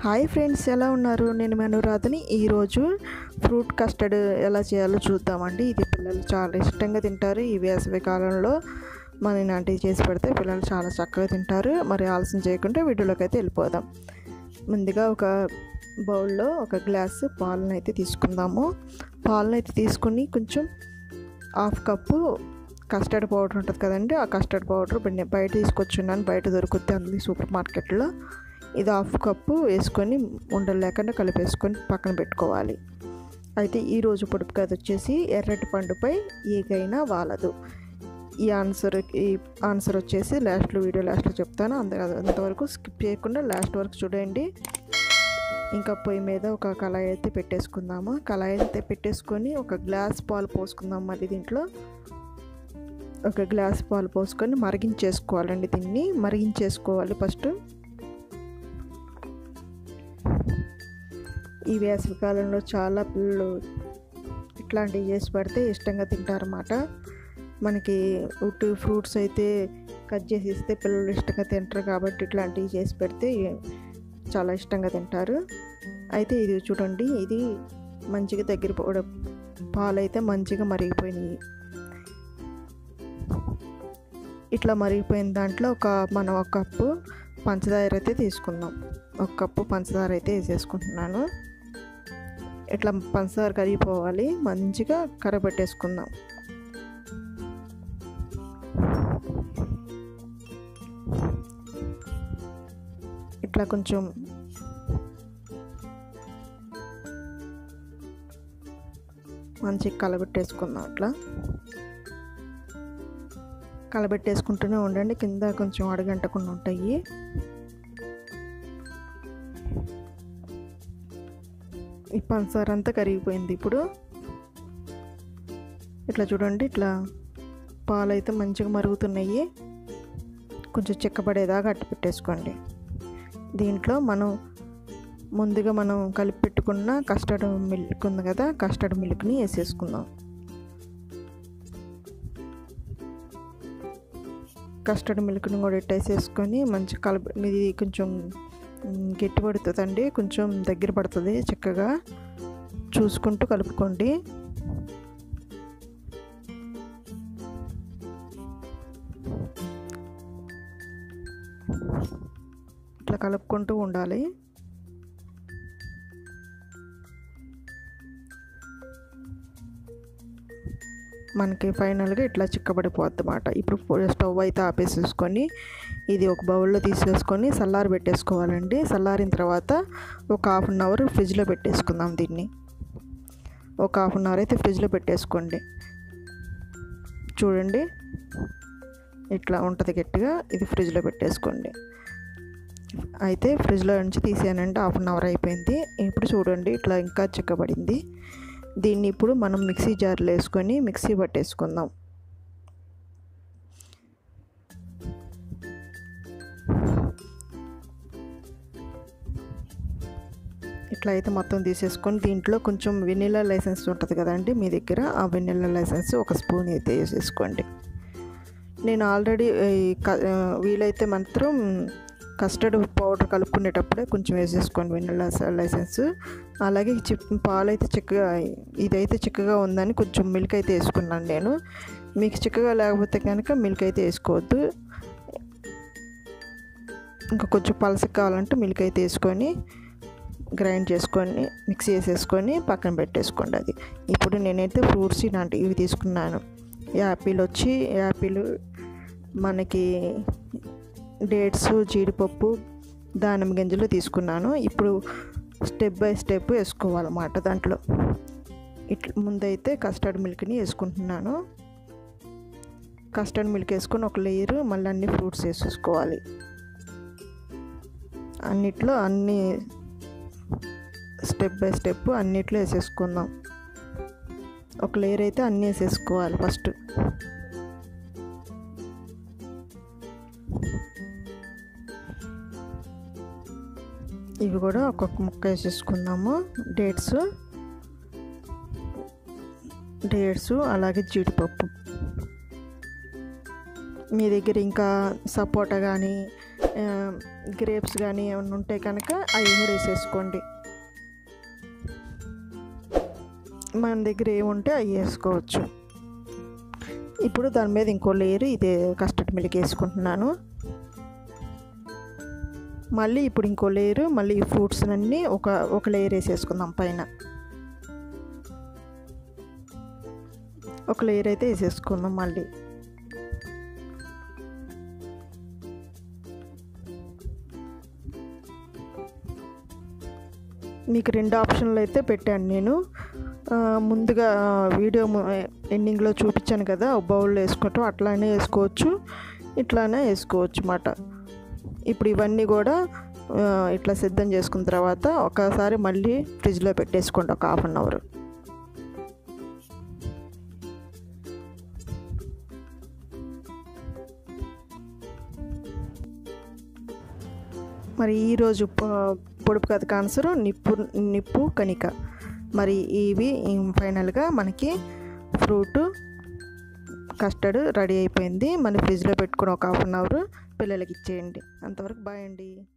hi friends ఎలా ఉన్నారు నేను అనురాధని ఈరోజు ఫ్రూట్ కస్టర్డ్ ఎలా చేయాలో చూద్దామండి ఇది పిల్లలు చాలా ఇష్టంగా తింటారు ఈ వేసవి కాలంలో మన ఇలాంటివి చేసి పెడితే పిల్లలు చాలా చక్కగా తింటారు మరి ఆలస్యం చేయకుండా వీడియోలోకి అయితే వెళ్ళిపోదాం ముందుగా ఒక బౌల్లో ఒక గ్లాసు పాలను అయితే తీసుకుందాము పాలను అయితే తీసుకుని కొంచెం హాఫ్ కప్పు కస్టర్డ్ పౌడర్ ఉంటుంది కదండి ఆ కస్టర్డ్ పౌడర్ బయట తీసుకొచ్చున్నాను బయట దొరుకుద్ది అందులో సూపర్ మార్కెట్లో ఇది హాఫ్ కప్పు వేసుకొని ఉండలు లేకుండా కలిపేసుకొని పక్కన పెట్టుకోవాలి అయితే ఈరోజు పొడుపు కథ వచ్చేసి ఎర్రటి పండుపై ఈగైనా వాలదు ఈ ఆన్సర్ ఈ ఆన్సర్ వచ్చేసి లాస్ట్లో వీడియో లాస్ట్లో చెప్తాను అంత అంతవరకు స్కిప్ చేయకుండా లాస్ట్ వరకు చూడండి ఇంకా పొయ్యి మీద ఒక కళాయి అయితే పెట్టేసుకుందాము కళాయి అయితే పెట్టేసుకొని ఒక గ్లాస్ పాలు పోసుకుందాం మళ్ళీ దీంట్లో ఒక గ్లాస్ పాలు పోసుకొని మరిగించేసుకోవాలండి దీన్ని మరిగించేసుకోవాలి ఫస్ట్ ఈ వేసవి కాలంలో చాలా పిల్లలు ఇట్లాంటివి చేసి పెడితే ఇష్టంగా తింటారన్నమాట మనకి ఉట్టి ఫ్రూట్స్ అయితే కట్ చేసి ఇస్తే పిల్లలు ఇష్టంగా తింటారు కాబట్టి ఇట్లాంటివి చేసి పెడితే చాలా ఇష్టంగా తింటారు అయితే ఇది చూడండి ఇది మంచిగా దగ్గర పోవడం పాలు అయితే మంచిగా మరిగిపోయినాయి ఇట్లా మరిగిపోయిన దాంట్లో ఒక మనం ఒక కప్పు పంచదార అయితే తీసుకుందాం ఒక కప్పు పంచదార అయితే వేసేసుకుంటున్నాను ఇట్లా పంచదార కరిగిపోవాలి మంచిగా కరబెట్టేసుకుందాం ఇట్లా కొంచెం మంచిగా కలబెట్టేసుకుందాం అట్లా కలబెట్టేసుకుంటూనే ఉండండి కింద కొంచెం అడగంటకుండా ఉంటాయి ఈ పంచదార అంతా కరిగిపోయింది ఇప్పుడు ఇట్లా చూడండి ఇట్లా పాలు అయితే మంచిగా మరుగుతున్నాయి కొంచెం చిక్కబడేదాకా అట్టు పెట్టేసుకోండి దీంట్లో మనం ముందుగా మనం కలిపి పెట్టుకున్న కస్టర్డ్ మిల్క్ ఉంది కదా కస్టర్డ్ మిల్క్ని వేసేసుకుందాం కస్టర్డ్ మిల్క్ని కూడా వేసేసుకొని మంచి కలప ఇది కొంచెం గట్టి పడుతుందండి కొంచెం దగ్గర పడుతుంది చక్కగా చూసుకుంటూ కలుపుకోండి ఇట్లా కలుపుకుంటూ ఉండాలి మనకి ఫైనల్గా ఇట్లా చిక్కబడిపోద్ది అన్నమాట ఇప్పుడు స్టవ్ అయితే ఆపేసేసుకొని ఇది ఒక బౌల్లో తీసేసుకొని చల్లారి పెట్టేసుకోవాలండి చల్లారిన తర్వాత ఒక హాఫ్ అన్ అవర్ ఫ్రిడ్జ్లో పెట్టేసుకుందాం దీన్ని ఒక హాఫ్ అన్ అవర్ అయితే ఫ్రిడ్జ్లో పెట్టేసుకోండి చూడండి ఇట్లా ఉంటుంది గట్టిగా ఇది ఫ్రిడ్జ్లో పెట్టేసుకోండి అయితే ఫ్రిడ్జ్లో నుంచి తీసానంటే హాఫ్ అన్ అవర్ అయిపోయింది ఇప్పుడు చూడండి ఇట్లా ఇంకా చిక్కబడింది దీన్ని ఇప్పుడు మనం మిక్సీ జార్లో వేసుకొని మిక్సీ పట్టేసుకుందాం ఇట్లా అయితే మొత్తం తీసేసుకొని దీంట్లో కొంచెం వెనిలా లైసెన్స్ ఉంటుంది కదండి మీ దగ్గర ఆ వెనిలా లైసెన్స్ ఒక స్పూన్ అయితే వేసేసుకోండి నేను ఆల్రెడీ వీలైతే మాత్రం కస్టర్డ్ పౌడర్ కలుపుకునేటప్పుడే కొంచెం వేసేసుకోండి వెనిలా లైసెన్స్ అలాగే పాలు అయితే చిక్కగా ఇదైతే చిక్కగా ఉందని కొంచెం మిల్క్ అయితే వేసుకున్నాను నేను మీకు చిక్కగా లేకపోతే కనుక మిల్క్ అయితే వేసుకోవద్దు ఇంకా కొంచెం పలస కావాలంటే మిల్క్ అయితే వేసుకొని గ్రైండ్ చేసుకొని మిక్సీ వేసేసుకొని పక్కన పెట్టేసుకోండి అది ఇప్పుడు నేనైతే ఫ్రూట్స్ ఇలాంటి ఇవి తీసుకున్నాను యాపిల్ వచ్చి యాపిల్ మనకి డేట్స్ జీడిపప్పు దానిమ్మ గింజలు తీసుకున్నాను ఇప్పుడు స్టెప్ బై స్టెప్ వేసుకోవాలన్నమాట దాంట్లో ఇట్లా ముందైతే కస్టర్డ్ మిల్క్ని వేసుకుంటున్నాను కస్టర్డ్ మిల్క్ వేసుకొని ఒక లేయర్ మళ్ళీ అన్ని ఫ్రూట్స్ వేసేసుకోవాలి అన్నిట్లో అన్ని స్టెప్ బై స్టెప్ అన్నిట్లో వేసేసుకుందాం ఒక లేయర్ అయితే అన్నీ వేసేసుకోవాలి ఫస్ట్ ఇవి కూడా ఒక్కొక్క ముక్క వేసేసుకుందాము డేట్స్ డేట్స్ అలాగే జీడిపప్పు మీ దగ్గర ఇంకా సపోటా కానీ గ్రేప్స్ కానీ ఏమైనా ఉంటే కనుక అవి కూడా వేసేసుకోండి మన దగ్గర ఏముంటే అవి వేసుకోవచ్చు ఇప్పుడు దాని మీద ఇంకో లేయర్ ఇదే కస్టర్డ్ మిల్క్ వేసుకుంటున్నాను మళ్ళీ ఇప్పుడు ఇంకో లేయర్ మళ్ళీ ఈ ఫ్రూట్స్ అన్నీ ఒక ఒక లేయర్ వేసేసుకుందాం పైన ఒక లేయర్ అయితే వేసేసుకుందాం మళ్ళీ మీకు రెండు ఆప్షన్లు అయితే పెట్టాను నేను ముందుగా వీడియో ఎండింగ్లో చూపించాను కదా బౌల్లో వేసుకోవటం అట్లానే వేసుకోవచ్చు ఇట్లానే వేసుకోవచ్చు అన్నమాట ఇప్పుడు ఇవన్నీ కూడా ఇట్లా సిద్ధం చేసుకున్న తర్వాత ఒకసారి మళ్ళీ ఫ్రిడ్జ్లో పెట్టేసుకోండి ఒక హాఫ్ అన్ అవర్ మరి ఈరోజు పొడుపు కథ ఆన్సరు నిప్పు నిప్పు కణిక మరి ఇవి ఫైనల్గా మనకి ఫ్రూట్ కస్టర్డ్ రెడీ అయిపోయింది మన ఫ్రిడ్జ్లో పెట్టుకుని ఒక హాఫ్ అన్ అవర్ పిల్లలకి ఇచ్చేయండి అంతవరకు బాయ్ అండి